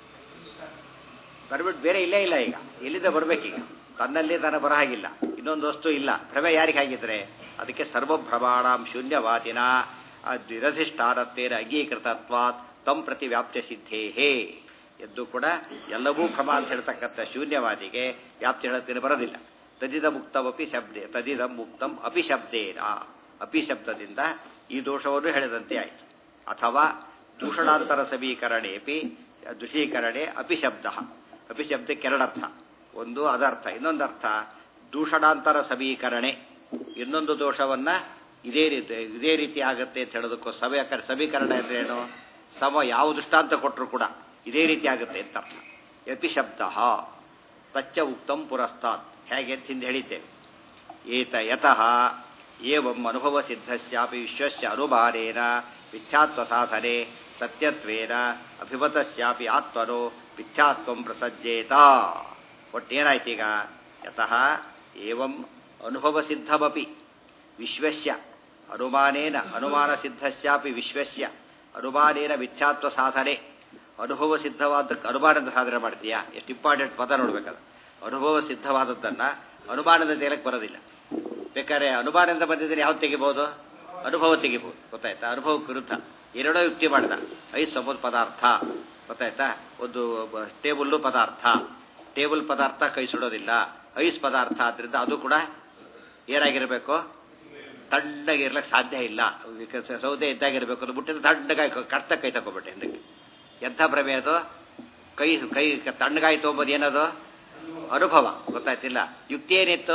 ಬರ್ಬಿಟ್ಟು ಬೇರೆ ಇಲ್ಲೇ ಇಲ್ಲ ಈಗ ಎಲ್ಲಿಂದ ಬರ್ಬೇಕೀಗ ತನ್ನಲ್ಲಿ ತನ್ನ ಬರಹಾಗಿಲ್ಲ ಇನ್ನೊಂದು ವಸ್ತು ಇಲ್ಲ ಭ್ರಮೆ ಯಾರಿಗಾಗಿದ್ರೆ ಅದಕ್ಕೆ ಸರ್ವಭ್ರಮಾಣಂ ಶೂನ್ಯವಾದಿನ ನಿರಧಿಷ್ಠಾನತ್ವೇನ ಅಂಗೀಕೃತತ್ವಾತ್ ತಂ ಪ್ರತಿ ವ್ಯಾಪ್ತಿ ಸಿದ್ಧೇಹೇ ಎದ್ದು ಕೂಡ ಎಲ್ಲವೂ ಭ್ರಮ ಅಂತ ಹೇಳ್ತಕ್ಕಂಥ ಶೂನ್ಯವಾದಿಗೆ ವ್ಯಾಪ್ತಿ ಹೇಳತ್ತೇನೆ ಬರೋದಿಲ್ಲ ತದಿದ ಮುಕ್ತಮಪಿ ಶಬ್ದೇ ತದಿದ ಮುಕ್ತಂ ಅಪಿ ಶಬ್ದೇನ ಅಪಿ ಶಬ್ದದಿಂದ ಈ ದೋಷವನ್ನು ಹೇಳಿದಂತೆ ಆಯಿತು ಅಥವಾ ದೂಷಣಾಂತರ ಸಮೀಕರಣೇಪಿ ದುಷೀಕರಣೆ ಅಪಿ ಶಬ್ದ ಅಪಿ ಶಬ್ದಕ್ಕೆ ಎರಡರ್ಥ ಒಂದು ಅದರ್ಥ ಇನ್ನೊಂದು ಅರ್ಥ ದೂಷಣಾಂತರ ಸಮೀಕರಣೆ ಇನ್ನೊಂದು ದೋಷವನ್ನ ಇದೇ ರೀತಿ ಇದೇ ರೀತಿ ಆಗುತ್ತೆ ಅಂತ ಹೇಳೋದಕ್ಕೂ ಸಭೆ ಸಮೀಕರಣ ಅಂದ್ರೆ ಏನು ಸಮ ಯಾವ ದೃಷ್ಟಾಂತ ಕೊಟ್ಟರು ಕೂಡ ಇದೇ ರೀತಿ ಆಗುತ್ತೆ ಅಂತ ಅರ್ಥ ಯಪಿ ಶಬ್ದ ತಚ್ಚ ಉಕ್ತಂ ಪುರಸ್ತಾತ್ ಹೇಗೆ ಅಂತ ಹಿಂದೆ ಹೇಳಿದ್ದೇವೆ ಏತ ಯತಃ ಏವಂ ಅನುಭವ ಸಿದ್ಧಸ್ಯಾಪಿ ವಿಶ್ವಸ್ಯ ಅನುಮಾನೇನ ಮಿಥ್ಯಾತ್ವ ಸಾಧನೆ ಸತ್ಯತ್ವೇನ ಅಭಿಮತಸ್ಯಾಪಿ ಆತ್ಮನೋ ಮಿಥ್ಯಾತ್ವಂ ಪ್ರಸಜ್ಜೇತ ಒಟ್ಟೇನಾಯ್ತೀಗ ಯತಃ ಏವಂ ಅನುಭವ ಸಿದ್ಧಮಪಿ ವಿಶ್ವಸ್ಯ ಅನುಮಾನೇನ ಅನುಮಾನ ಸಿದ್ಧಸ್ಯಾಪಿ ವಿಶ್ವಸ್ಯ ಅನುಮಾನೇನ ಮಿಥ್ಯಾತ್ವ ಸಾಧನೆ ಅನುಭವ ಸಿದ್ಧವಾದಕ್ಕೆ ಅನುಮಾನದ ಸಾಧನೆ ಮಾಡ್ತೀಯಾ ಎಷ್ಟು ಇಂಪಾರ್ಟೆಂಟ್ ಪದ ನೋಡ್ಬೇಕಲ್ಲ ಅನುಭವ ಸಿದ್ಧವಾದದ್ದನ್ನ ಅನುಮಾನದ ತೇಲಕ್ಕೆ ಬರೋದಿಲ್ಲ ಬೇಕಾದ್ರೆ ಅನುಮಾನದಿಂದ ಬಂದಿದ್ರೆ ಯಾವ್ದು ತೆಗಿಬಹುದು ಅನುಭವ ತೆಗಿಬಹುದು ಗೊತ್ತಾಯ್ತಾ ಅನುಭವಕ್ಕೆ ವಿರುದ್ಧ ಎರಡೋ ಯುಕ್ತಿ ಮಾಡಿದ ಐದು ಸಮೂಹ ಪದಾರ್ಥ ಗೊತ್ತಾಯ್ತಾ ಒಂದು ಟೇಬಲ್ಲು ಪದಾರ್ಥ ಟೇಬಲ್ ಪದಾರ್ಥ ಕೈ ಸುಡೋದಿಲ್ಲ ಐಸ್ ಪದಾರ್ಥ ಆದ್ರಿಂದ ಅದು ಕೂಡ ಏನಾಗಿರಬೇಕು ತಣ್ಣಗೆ ಇರ್ಲಿಕ್ಕೆ ಸಾಧ್ಯ ಇಲ್ಲ ಸೌದೆ ಇದ್ದಾಗಿರ್ಬೇಕು ಅದು ಮುಟ್ಟಿದ್ರೆ ತಣ್ಣಗಾಗಿ ಕರ್ತ ಕೈ ತಗೋಬಿಟ್ಟೆ ಹಿಂದಕ್ಕೆ ಎಂಥ ಭ್ರಮೆ ಅದು ಕೈ ಕೈ ತಣ್ಣಗಾಯಿ ತೊಗೊಂಬೋದು ಏನದು ಅನುಭವ ಗೊತ್ತಾಯ್ತಿಲ್ಲ ಯುಕ್ತಿ ಏನಿತ್ತು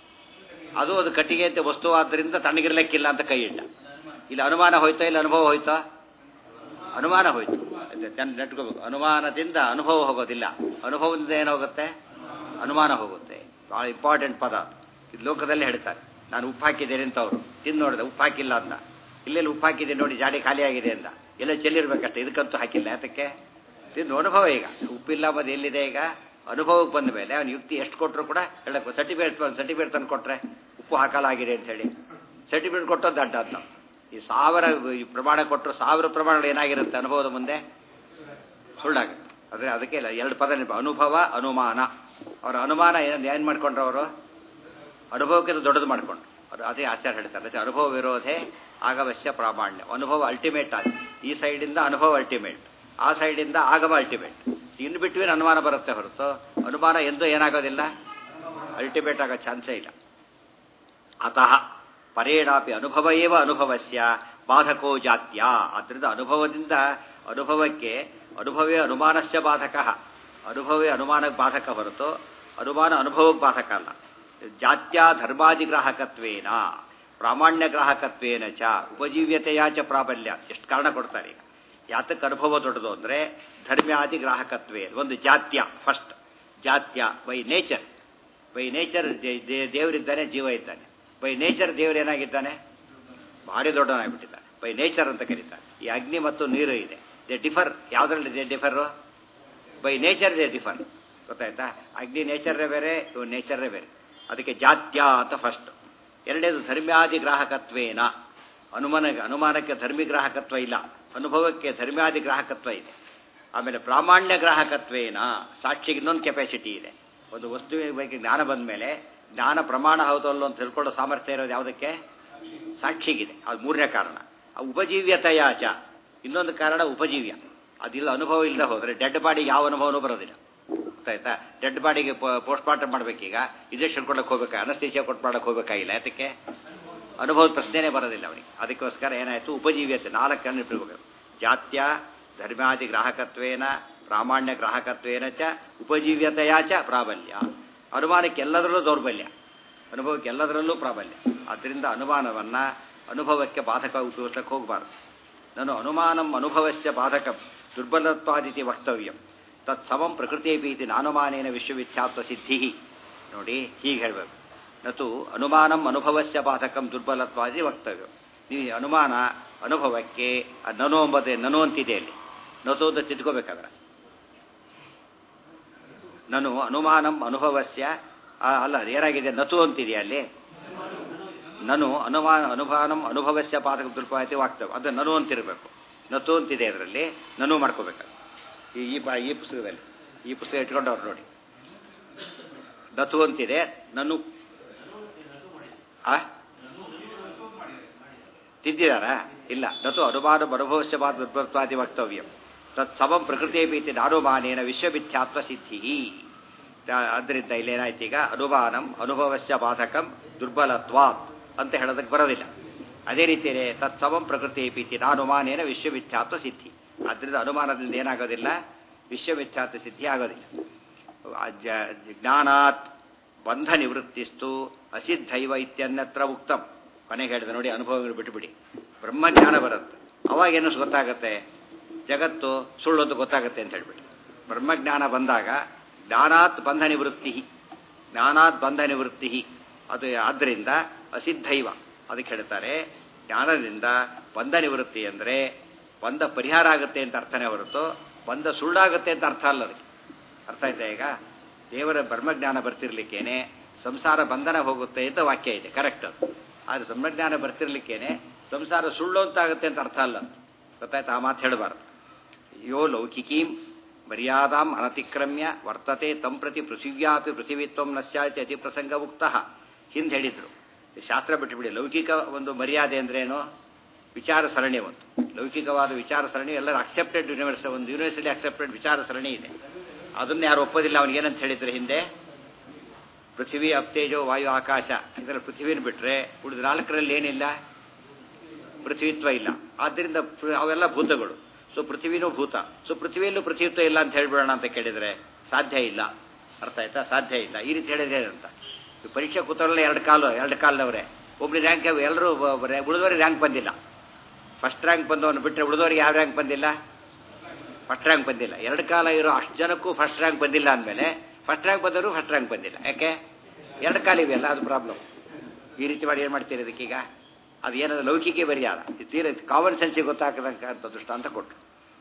ಅದು ಅದು ಕಟ್ಟಿಗೆ ಅಂತ ವಸ್ತು ಆದ್ದರಿಂದ ತಣ್ಣಗಿರ್ಲಿಕ್ಕಿಲ್ಲ ಅಂತ ಕೈ ಇಟ್ಟ ಇಲ್ಲಿ ಅನುಮಾನ ಹೋಯ್ತೋ ಇಲ್ಲ ಅನುಭವ ಹೋಯ್ತೋ ಅನುಮಾನ ಹೋಯ್ತು ನೆಟ್ಕೋಬೇಕು ಅನುಮಾನದಿಂದ ಅನುಭವ ಹೋಗೋದಿಲ್ಲ ಅನುಭವದಿಂದ ಏನಾಗುತ್ತೆ ಅನುಮಾನ ಹೋಗುತ್ತೆ ಬಹಳ ಇಂಪಾರ್ಟೆಂಟ್ ಪದ ಇದು ಲೋಕದಲ್ಲಿ ಹೇಳ್ತಾರೆ ನಾನು ಉಪ್ಪು ಹಾಕಿದ್ದೇನೆ ಅಂತ ಅವರು ತಿಂದು ನೋಡಿದೆ ಉಪ್ಪು ಹಾಕಿಲ್ಲ ಅಂತ ಇಲ್ಲೆಲ್ಲಿ ಉಪ್ಪು ಹಾಕಿದೆ ನೋಡಿ ಜಾಡಿ ಖಾಲಿ ಆಗಿದೆ ಅಂತ ಎಲ್ಲ ಚೆಲ್ಲಿರ್ಬೇಕಷ್ಟೇ ಇದಕ್ಕಂತೂ ಹಾಕಿಲ್ಲ ಯಾತಕ್ಕೆ ತಿಂದು ಅನುಭವ ಈಗ ಉಪ್ಪಿಲ್ಲ ಮತ್ತೆ ಎಲ್ಲಿದೆ ಈಗ ಅನುಭವಕ್ಕೆ ಬಂದ ಮೇಲೆ ಅವನು ಯುಕ್ತಿ ಎಷ್ಟು ಕೊಟ್ಟರು ಕೂಡ ಹೇಳಕ್ಕೆ ಸರ್ಟಿಫಿಕೇಟ್ ಸರ್ಟಿಫಿಕೇಟ್ ತಂದು ಕೊಟ್ರೆ ಉಪ್ಪು ಹಾಕಲಾಗಿದೆ ಅಂತ ಹೇಳಿ ಸರ್ಟಿಫಿಕೇಟ್ ಕೊಟ್ಟದ್ದು ಅಡ್ಡ ಅಂತ ಈ ಸಾವಿರ ಈ ಪ್ರಮಾಣ ಕೊಟ್ಟರು ಸಾವಿರ ಪ್ರಮಾಣಗಳು ಏನಾಗಿರುತ್ತೆ ಅನುಭವದ ಮುಂದೆ ಸುಳ್ಳಾಗುತ್ತೆ ಅದೇ ಅದಕ್ಕೆ ಎರಡು ಪದ ನೆನಪು ಅನುಭವ ಅನುಮಾನ ಅವರ ಅನುಮಾನ ಏನು ಏನು ಮಾಡ್ಕೊಂಡ್ರು ಅವರು ಅನುಭವಕ್ಕಿಂತ ದೊಡ್ಡದು ಮಾಡ್ಕೊಂಡ್ರು ಅದು ಅದೇ ಆಚಾರ ಹೇಳ್ತಾರೆ ಅನುಭವ ವಿರೋಧೆ ಆಗವಶ್ಯ ಪ್ರಾಮಾಣ್ಯ ಅನುಭವ ಅಲ್ಟಿಮೇಟ್ ಆಗಿ ಈ ಸೈಡಿಂದ ಅನುಭವ ಅಲ್ಟಿಮೇಟ್ ಆ ಸೈಡಿಂದ ಆಗಮ ಅಲ್ಟಿಮೇಟ್ ಇನ್ನು ಬಿಟ್ವೀನ್ ಅನುಮಾನ ಬರುತ್ತೆ ಹೊರತು ಅನುಮಾನ ಎಂದೂ ಏನಾಗೋದಿಲ್ಲ ಅಲ್ಟಿಮೇಟ್ ಆಗೋ ಚಾನ್ಸೇ ಇಲ್ಲ ಅತಃ ಪರೇಣಾಪಿ ಅನುಭವ ಏವ ಅನುಭವಸ್ಯ ಬಾಧಕೋ ಜಾತ್ಯ ಆದ್ದರಿಂದ ಅನುಭವದಿಂದ ಅನುಭವಕ್ಕೆ ಅನುಭವೇ ಅನುಮಾನಸ್ಯ ಬಾಧಕ ಅನುಭವೇ ಅನುಮಾನಕ್ಕೆ ಬಾಧಕ ಹೊರತು ಅನುಮಾನ ಅನುಭವಕ್ಕೆ ಬಾಧಕ ಅಲ್ಲ ಜಾತ್ಯ ಧರ್ಮಾದಿ ಗ್ರಾಹಕತ್ವೇನ ಪ್ರಾಮಾಣ್ಯ ಗ್ರಾಹಕತ್ವೇನ ಚ ಉಪಜೀವ್ಯತೆಯ ಚ ಪ್ರಾಬಲ್ಯ ಎಷ್ಟು ಕಾರಣ ಕೊಡ್ತಾರೆ ಈಗ ಯಾತಕ್ಕೆ ಅನುಭವ ದೊಡ್ಡದು ಅಂದರೆ ಧರ್ಮ್ಯಾದಿ ಗ್ರಾಹಕತ್ವೇ ಒಂದು ಜಾತ್ಯ ಫಸ್ಟ್ ಜಾತ್ಯ ಬೈ ನೇಚರ್ ಬೈ ನೇಚರ್ ದೇವರಿದ್ದಾನೆ ಜೀವ ಇದ್ದಾನೆ ಬೈ ನೇಚರ್ ದೇವರು ಏನಾಗಿದ್ದಾನೆ ಭಾರಿ ದೊಡ್ಡವನಾಗ್ಬಿಟ್ಟಿದ್ದಾನೆ ಬೈ ನೇಚರ್ ಅಂತ ಕರೀತಾರೆ ಈ ಅಗ್ನಿ ಮತ್ತು ನೀರು ಇದೆ ದೇ ಡಿಫರ್ ಯಾವುದ್ರಲ್ಲಿ they differ by nature they differ ಗೊತ್ತಾಯ್ತಾ ಅಗ್ನಿ ನೇಚರೇ ಬೇರೆ ಇವು ನೇಚರೇ ಬೇರೆ ಅದಕ್ಕೆ ಜಾತ್ಯ ಅಂತ ಫಸ್ಟ್ ಎರಡನೇದು ಧರ್ಮ್ಯಾದಿ ಗ್ರಾಹಕತ್ವೇನ ಅನುಮಾನ ಅನುಮಾನಕ್ಕೆ ಧರ್ಮಿ ಗ್ರಾಹಕತ್ವ ಇಲ್ಲ ಅನುಭವಕ್ಕೆ ಧರ್ಮ್ಯಾದಿ ಗ್ರಾಹಕತ್ವ ಇದೆ ಆಮೇಲೆ ಪ್ರಾಮಾಣ್ಯ ಗ್ರಾಹಕತ್ವೇನ ಸಾಕ್ಷಿಗೆ ಇನ್ನೊಂದು ಕೆಪಾಸಿಟಿ ಇದೆ ಒಂದು ವಸ್ತುವಿನ ಬಗ್ಗೆ ಜ್ಞಾನ ಬಂದ ಮೇಲೆ ಜ್ಞಾನ ಪ್ರಮಾಣ ಹೌದಲ್ಲ ಅಂತ ತಿಳ್ಕೊಳ್ಳೋ ಸಾಮರ್ಥ್ಯ ಇರೋದು ಯಾವುದಕ್ಕೆ ಸಾಕ್ಷಿಗಿದೆ ಅದು ಮೂರನೇ ಕಾರಣ ಆ ಉಪಜೀವ್ಯತೆಯಾಚ ಇನ್ನೊಂದು ಕಾರಣ ಉಪಜೀವ್ಯ ಅದಿಲ್ಲ ಅನುಭವ ಇಲ್ಲದೆ ಹೋದರೆ ಡೆಡ್ ಬಾಡಿ ಯಾವ ಅನುಭವನೂ ಬರೋದಿಲ್ಲ ಗೊತ್ತಾಯ್ತಾ ಡೆಡ್ ಬಾಡಿಗೆ ಪೋಸ್ಟ್ ಮಾರ್ಟಮ್ ಮಾಡಬೇಕೀಗ ಇಂಜೆಕ್ಷನ್ ಕೊಡಕ್ಕೆ ಹೋಗ್ಬೇಕಾ ಅನಸ್ತೇಶಿಯಾ ಕೊಟ್ಟು ಮಾಡಕ್ಕೆ ಹೋಗ್ಬೇಕಾಗಿಲ್ಲ ಯಾತಕ್ಕೆ ಅನುಭವದ ಪ್ರಶ್ನೆನೇ ಬರೋದಿಲ್ಲ ಅವನಿಗೆ ಅದಕ್ಕೋಸ್ಕರ ಏನಾಯಿತು ಉಪಜೀವ್ಯತೆ ನಾಲ್ಕನ್ನು ಇಟ್ಕೋಬೇಕು ಜಾತ್ಯ ಧರ್ಮಾದಿ ಗ್ರಾಹಕತ್ವೇನ ಪ್ರಾಮಾಣ್ಯ ಗ್ರಾಹಕತ್ವೇನ ಚ ಉಪಜೀವ್ಯತೆಯ ಚ ಪ್ರಾಬಲ್ಯ ಅನುಮಾನಕ್ಕೆ ಎಲ್ಲದರಲ್ಲೂ ದೌರ್ಬಲ್ಯ ಅನುಭವಕ್ಕೆ ಎಲ್ಲದರಲ್ಲೂ ಪ್ರಾಬಲ್ಯ ಆದ್ದರಿಂದ ಅನುಮಾನವನ್ನು ಅನುಭವಕ್ಕೆ ಬಾಧಕ ಉಪಯೋಗಿಸಕ್ಕೆ ಹೋಗಬಾರ್ದು ನಾನು ಅನುಮಾನಂ ಅನುಭವಸ್ಯ ಬಾಧಕ ದುರ್ಬಲತ್ವಾದಿತಿ ವಕ್ತವ್ಯಂ ತತ್ಸಮಂ ಪ್ರಕೃತಿ ಭೀತಿ ನಾನುಮಾನೇನ ವಿಶ್ವವಿಖ್ಯಾತ್ವ ಸಿದ್ಧಿ ನೋಡಿ ಹೀಗೆ ಹೇಳಬೇಕು ನತು ಅನುಮಾನಂ ಅನುಭವಸ್ಯ ಬಾಧಕಂ ದುರ್ಬಲತ್ವಾದಿ ವಕ್ತವ್ಯ ನೀವು ಅನುಮಾನ ಅನುಭವಕ್ಕೆ ನನು ಎಂಬುದೇ ನನು ಅಂತಿದೆ ಅಲ್ಲಿ ನತು ಅಂತ ತಿದ್ಕೋಬೇಕಾದ್ರೆ ನಾನು ಅನುಮಾನಂ ಅನುಭವಸ್ಯ ಅಲ್ಲ ಏನಾಗಿದೆ ನತು ಅಂತಿದೆಯಾ ಅಲ್ಲಿ ನನು ಅನುಮಾನ ಅನುಮಾನಂ ಅನುಭವಸ್ಯ ಪಾದಕ ದುರ್ಪಾಯತಿ ವಾಗ್ತವೆ ಅದು ನನು ಅಂತಿರಬೇಕು ನತು ಅಂತಿದೆ ಅದರಲ್ಲಿ ನನು ಮಾಡ್ಕೋಬೇಕು ಈ ಈ ಬಾ ಈ ಪುಸ್ತಕದಲ್ಲಿ ಈ ಪುಸ್ತಕ ಇಟ್ಕೊಂಡವ್ರು ನೋಡಿ ನತು ಅಂತಿದೆ ನನು ಆ ತಿದ್ದಿದಾರಾ ಇಲ್ಲ ನತು ಅನುಮಾನ ಅನುಭವಸ್ಯ ಪಾದ ದುರ್ಬಲತ್ವಾದಿ ವಕ್ತವ್ಯಂ ತತ್ ಸಮಂ ಪ್ರಕೃತಿ ಭೀತಿ ನಾನುಮಾನೇನ ವಿಶ್ವಮಿಥ್ಯಾತ್ವ ಸಿದ್ಧಿ ಆದ್ದರಿಂದ ಇಲ್ಲೇನಾಯ್ತು ಈಗ ಅನುಮಾನಂ ಅನುಭವಸ್ಯ ಬಾಧಕಂ ದುರ್ಬಲತ್ವಾತ್ ಅಂತ ಹೇಳೋದಕ್ಕೆ ಬರೋದಿಲ್ಲ ಅದೇ ರೀತಿಯೇ ತತ್ಸಮಂ ಪ್ರಕೃತಿ ಭೀತಿ ನಾನುಮಾನೇನ ವಿಶ್ವಮಿಥ್ಯಾತ್ವ ಸಿದ್ಧಿ ಆದ್ದರಿಂದ ಅನುಮಾನದಿಂದ ಏನಾಗೋದಿಲ್ಲ ವಿಶ್ವಮಿಥ್ಯಾತ್ವ ಸಿದ್ಧಿ ಆಗೋದಿಲ್ಲ ಜ್ಞಾನಾತ್ ಬಂಧ ನಿವೃತ್ತಿಸ್ತು ಅಸಿದ್ಧೈವ ಇತ್ಯನ್ಯತ್ರ ಉಕ್ತಂ ಕೊನೆಗೆ ಹೇಳಿದ ನೋಡಿ ಅನುಭವಗಳು ಬಿಟ್ಟುಬಿಡಿ ಬ್ರಹ್ಮಜ್ಞಾನ ಬರುತ್ತೆ ಅವಾಗೇನು ಗೊತ್ತಾಗತ್ತೆ ಜಗತ್ತು ಸುಳ್ಳು ಅಂತ ಗೊತ್ತಾಗುತ್ತೆ ಅಂತ ಹೇಳ್ಬಿಟ್ಟು ಬ್ರಹ್ಮಜ್ಞಾನ ಬಂದಾಗ ಜ್ಞಾನಾತ್ ಬಂಧ ನಿವೃತ್ತಿ ಜ್ಞಾನಾತ್ ಬಂಧ ನಿವೃತ್ತಿ ಅದು ಆದ್ದರಿಂದ ಅಸಿದ್ಧೈವ ಅದಕ್ಕೆ ಹೇಳ್ತಾರೆ ಜ್ಞಾನದಿಂದ ಬಂಧ ನಿವೃತ್ತಿ ಅಂದರೆ ಬಂಧ ಪರಿಹಾರ ಆಗುತ್ತೆ ಅಂತ ಅರ್ಥನೇ ಹೊರತು ಬಂಧ ಸುಳ್ಳಾಗುತ್ತೆ ಅಂತ ಅರ್ಥ ಅಲ್ಲ ಅದಕ್ಕೆ ಅರ್ಥ ಆಯ್ತಾ ಈಗ ದೇವರ ಬ್ರಹ್ಮಜ್ಞಾನ ಬರ್ತಿರ್ಲಿಕ್ಕೇನೆ ಸಂಸಾರ ಬಂಧನ ಹೋಗುತ್ತೆ ಅಂತ ವಾಕ್ಯ ಇದೆ ಕರೆಕ್ಟ್ ಅದು ಆದರೆ ಬ್ರಹ್ಮಜ್ಞಾನ ಬರ್ತಿರ್ಲಿಕ್ಕೇನೆ ಸಂಸಾರ ಸುಳ್ಳು ಅಂತ ಆಗುತ್ತೆ ಅಂತ ಅರ್ಥ ಅಲ್ಲ ಗೊತ್ತಾಯ್ತು ಆ ಮಾತು ಹೇಳಬಾರ್ದು ಯೋ ಲೌಕಿಕೀಂ ಮರ್ಯಾದಾಂ ಅನತಿಕ್ರಮ್ಯ ವರ್ತತೆ ತಂ ಪ್ರತಿ ಪೃಥಿವ್ಯಾಪಿ ಪೃಥಿವಿತ್ವಂ ನಶ್ಯಾತಿ ಅತಿ ಪ್ರಸಂಗ ಉಕ್ತ ಹಿಂದೆ ಹೇಳಿದ್ರು ಶಾಸ್ತ್ರ ಬಿಟ್ಟುಬಿಡಿ ಲೌಕಿಕ ಒಂದು ಮರ್ಯಾದೆ ಅಂದ್ರೇನು ವಿಚಾರ ಸರಣಿ ಒಂದು ಲೌಕಿಕವಾದ ವಿಚಾರ ಸರಣಿ ಎಲ್ಲರೂ ಅಕ್ಸೆಪ್ಟೆಡ್ ಯೂನಿವರ್ಸ್ ಒಂದು ಯೂನಿವರ್ಸಲಿ ಅಕ್ಸೆಪ್ಟೆಡ್ ವಿಚಾರ ಸರಣಿ ಇದೆ ಅದನ್ನ ಯಾರು ಒಪ್ಪೋದಿಲ್ಲ ಅವ್ನಿಗೆ ಏನಂತ ಹೇಳಿದ್ರೆ ಹಿಂದೆ ಪೃಥ್ವಿ ಅಪ್ತೇಜೋ ವಾಯು ಆಕಾಶ ಇದರ ಪೃಥ್ವಿನ ಬಿಟ್ಟರೆ ಉಳಿದ ನಾಲ್ಕರಲ್ಲಿ ಏನಿಲ್ಲ ಪೃಥ್ವಿತ್ವ ಇಲ್ಲ ಆದ್ದರಿಂದ ಅವೆಲ್ಲ ಭೂತಗಳು ಸೊ ಪೃಥ್ವಿನೂ ಭೂತ ಸೊ ಪೃಥ್ವಿಯಲ್ಲೂ ಪೃಥ್ವಿತ್ವ ಇಲ್ಲ ಅಂತ ಹೇಳ್ಬಿಡೋಣ ಅಂತ ಕೇಳಿದರೆ ಸಾಧ್ಯ ಇಲ್ಲ ಅರ್ಥ ಆಯ್ತಾ ಸಾಧ್ಯ ಇಲ್ಲ ಈ ರೀತಿ ಹೇಳಿದ್ರೆ ಏನಂತ ಪರೀಕ್ಷೆ ಕೂತವರೆಲ್ಲ ಎರಡು ಕಾಲು ಎರಡು ಕಾಲದವರೇ ಒಬ್ಬರು ರ್ಯಾಂಕ್ ಎಲ್ಲರೂ ಉಳಿದವರಿಗೆ ರ್ಯಾಂಕ್ ಬಂದಿಲ್ಲ ಫಸ್ಟ್ ರ್ಯಾಂಕ್ ಬಂದವನು ಬಿಟ್ಟರೆ ಉಳಿದವರಿಗೆ ಯಾವ ರ್ಯಾಂಕ್ ಬಂದಿಲ್ಲ ಫಸ್ಟ್ ರ್ಯಾಂಕ್ ಬಂದಿಲ್ಲ ಎರಡು ಕಾಲ ಇರೋ ಅಷ್ಟು ಜನಕ್ಕೂ ಫಸ್ಟ್ ರ್ಯಾಂಕ್ ಬಂದಿಲ್ಲ ಅಂದಮೇಲೆ ಫಸ್ಟ್ ರ್ಯಾಂಕ್ ಬಂದವರು ಫಸ್ಟ್ ರ್ಯಾಂಕ್ ಬಂದಿಲ್ಲ ಯಾಕೆ ಎರಡು ಕಾಲ ಇವೆಯಲ್ಲ ಅದು ಪ್ರಾಬ್ಲಮ್ ಈ ರೀತಿ ಮಾಡಿ ಏನು ಮಾಡ್ತೀರಿ ಅದಕ್ಕೀಗ ಅದು ಏನಾದ್ರು ಲೌಕಿಕ ಮರ್ಯಾದ ತೀರ ಕಾಮನ್ ಸೆನ್ಸಿಗೆ ಗೊತ್ತಾಗದಂಥ ದೃಷ್ಟಾಂತ ಕೊಟ್ಟರು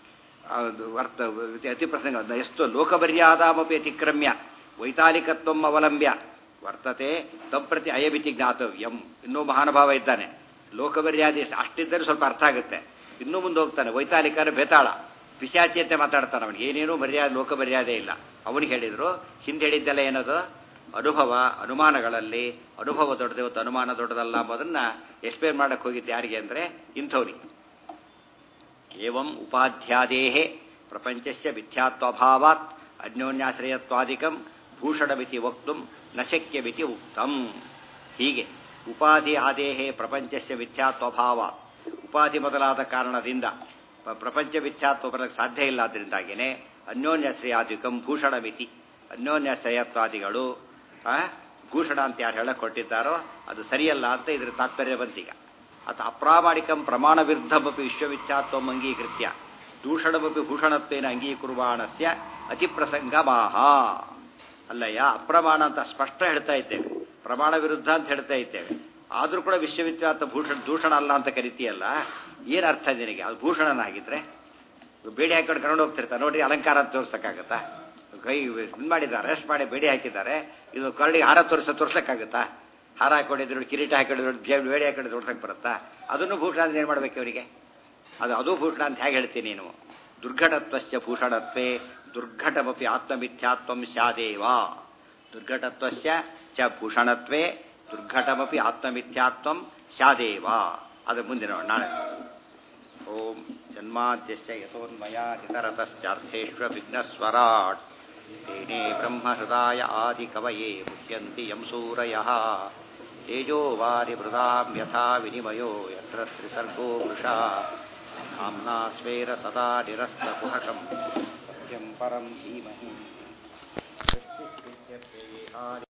ಅದು ಅರ್ಥ ಅತಿ ಪ್ರಸಂಗ ಎಷ್ಟು ಲೋಕಮರ್ಯಾದಾಮಪಿ ಅತಿಕ್ರಮ್ಯ ವೈತಾಲಿಕತ್ವಂ ಅವಲಂಬ್ಯ ವರ್ತತೆ ತಪ್ರತಿ ಅಯಮಿತಿ ಜ್ಞಾತವ್ಯಂ ಇನ್ನೂ ಮಹಾನುಭಾವ ಇದ್ದಾನೆ ಲೋಕಮರ್ಯಾದೆ ಅಷ್ಟಿದ್ದರೆ ಸ್ವಲ್ಪ ಅರ್ಥ ಆಗುತ್ತೆ ಇನ್ನೂ ಮುಂದೆ ಹೋಗ್ತಾನೆ ವೈತಾಲಿಕನ ಬೇತಾಳ ಪಿಶಾಚಿಯಂತೆ ಮಾತಾಡ್ತಾನೆ ಅವನಿಗೆ ಏನೇನೂ ಮರ್ಯಾದೆ ಲೋಕ ಮರ್ಯಾದೆ ಇಲ್ಲ ಅವನಿಗೆ ಹೇಳಿದ್ರು ಹಿಂದೆ ಹೇಳಿದ್ದೆಲ್ಲ ಏನದು ಅನುಭವ ಅನುಮಾನಗಳಲ್ಲಿ ಅನುಭವ ದೊಡ್ಡದು ಇವತ್ತು ಅನುಮಾನ ದೊಡ್ಡದಲ್ಲ ಎಂಬುದನ್ನ ಎಕ್ಸ್ಪ್ಲೇನ್ ಮಾಡಕ್ಕೆ ಹೋಗಿದ್ದು ಯಾರಿಗೆ ಅಂದರೆ ಇಂಥವ್ರಿಗೆ ಏವಂ ಉಪಾಧ್ಯಾದೇಹೇ ಪ್ರಪಂಚಸ್ಯ ಮಿಥ್ಯಾತ್ವಭಾವಾತ್ ಅನ್ಯೋನ್ಯಾಶ್ರಯತ್ವಾದಿಕಂ ಭೂಷಣಮಿತಿ ವಕ್ತು ನ ಶಕ್ಯಮಿತಿ ಉಕ್ತಂ ಹೀಗೆ ಉಪಾಧಿ ಆದೇಹೇ ಪ್ರಪಂಚಸ್ಯ ಮಿಥ್ಯಾತ್ವಭಾವಾತ್ ಉಪಾಧಿ ಮೊದಲಾದ ಕಾರಣದಿಂದ ಪ್ರಪಂಚ ಮಿಥ್ಯಾತ್ವ ಬರಕ್ಕೆ ಸಾಧ್ಯ ಇಲ್ಲ ಅದರಿಂದಾಗಿಯೇ ಅನ್ಯೋನ್ಯಾಶ್ರಯಾಧಿಕಂ ಭೂಷಣಮಿತಿ ಅನ್ಯೋನ್ಯಾಶ್ರಯತ್ವಾದಿಗಳು ಆ, ಭೂಷಣ ಅಂತ ಯಾರು ಹೇಳಕ್ ಕೊಟ್ಟಿದ್ದಾರೋ ಅದು ಸರಿಯಲ್ಲ ಅಂತ ಇದ್ರ ತಾತ್ಪರ್ಯ ಬಂತೀಗ ಅಥ ಅಪ್ರಾಮಾಣಿಕಂ ಪ್ರಮಾಣ ವಿರುದ್ಧಮಪಿ ವಿಶ್ವವಿಖ್ಯಾತ್ವಂ ಅಂಗೀಕೃತ್ಯ ದೂಷಣಮಪಿ ಭೂಷಣತ್ವೇನ ಅಂಗೀಕುರ್ವಾಣಸ್ಯ ಅತಿಪ್ರಸಂಗಮಾಹ ಅಲ್ಲಯ್ಯ ಅಪ್ರಮಾಣ ಅಂತ ಸ್ಪಷ್ಟ ಹೇಳ್ತಾ ಇದ್ದೇವೆ ಪ್ರಮಾಣ ವಿರುದ್ಧ ಅಂತ ಹೇಳ್ತಾ ಇದ್ದೇವೆ ಆದರೂ ಕೂಡ ವಿಶ್ವವಿಖ್ಯಾತ ಭೂಷಣ ದೂಷಣ ಅಲ್ಲ ಅಂತ ಕರಿತೀಯಲ್ಲ ಏನು ಅರ್ಥ ನಿನಗೆ ಅದು ಭೂಷಣನಾಗಿದ್ರೆ ಬೇಡಿ ಹಾಕೊಂಡು ಕರ್ಕೊಂಡು ಹೋಗ್ತಿರ್ತಾರೆ ನೋಡಿ ಅಲಂಕಾರ ಅಂತ ತೋರ್ಸಕ್ಕಾಗತ್ತಾ ಕೈ ಇದು ಮಾಡಿದ್ದಾರೆ ಅರೆಸ್ಟ್ ಮಾಡಿ ಬೇಡಿ ಹಾಕಿದ್ದಾರೆ ಇದು ಕರಡಿಗೆ ಹಾರ ತೋರಿಸ ತೋರ್ಸಕ್ಕಾಗತ್ತಾ ಹಾರ ಹಾಕೊಂಡಿದ್ರು ಕಿರೀಟ ಹಾಕೊಂಡಿದ್ರು ಜೇಬ್ ಬೇಡಿ ಹಾಕೊಂಡಿದ್ರು ತೋರ್ಸಕ್ ಬರುತ್ತಾ ಅದನ್ನು ಭೂಷಣ ಅಂತ ಏನು ಮಾಡ್ಬೇಕು ಅವರಿಗೆ ಅದು ಅದು ಭೂಷಣ ಅಂತ ಹೇಗೆ ಹೇಳ್ತೀನಿ ನೀನು ದುರ್ಘಟತ್ವಸ್ಯ ಭೂಷಣತ್ವೇ ದುರ್ಘಟಮಪಿ ಆತ್ಮಮಿಥ್ಯಾತ್ವಂ ಸ್ಯಾದೇವ ದುರ್ಘಟತ್ವಸ್ಯ ಚ ಭೂಷಣತ್ವೇ ದುರ್ಘಟಮಪಿ ಆತ್ಮಮಿಥ್ಯಾತ್ವಂ ಸ್ಯಾದೇವ ಅದು ಮುಂದೆ ನೋಡೋಣ ನಾಳೆ ಓಂ ಜನ್ಮಾದ್ಯಸ್ಯ ಯಥೋನ್ಮಯಾದಿತರತಶ್ಚಾರ್ಥೇಶ್ವ ವಿಘ್ನಸ್ವರಾಟ್ तेने ब्रह्महृदाय आदिकवये मुह्यन्ति यं सूरयः तेजो वारिमृदां यथा विनिमयो यत्र त्रिसर्गो वृषा नाम्ना स्वेर सदा निरस्तकुहकं सत्यं परं धीमहि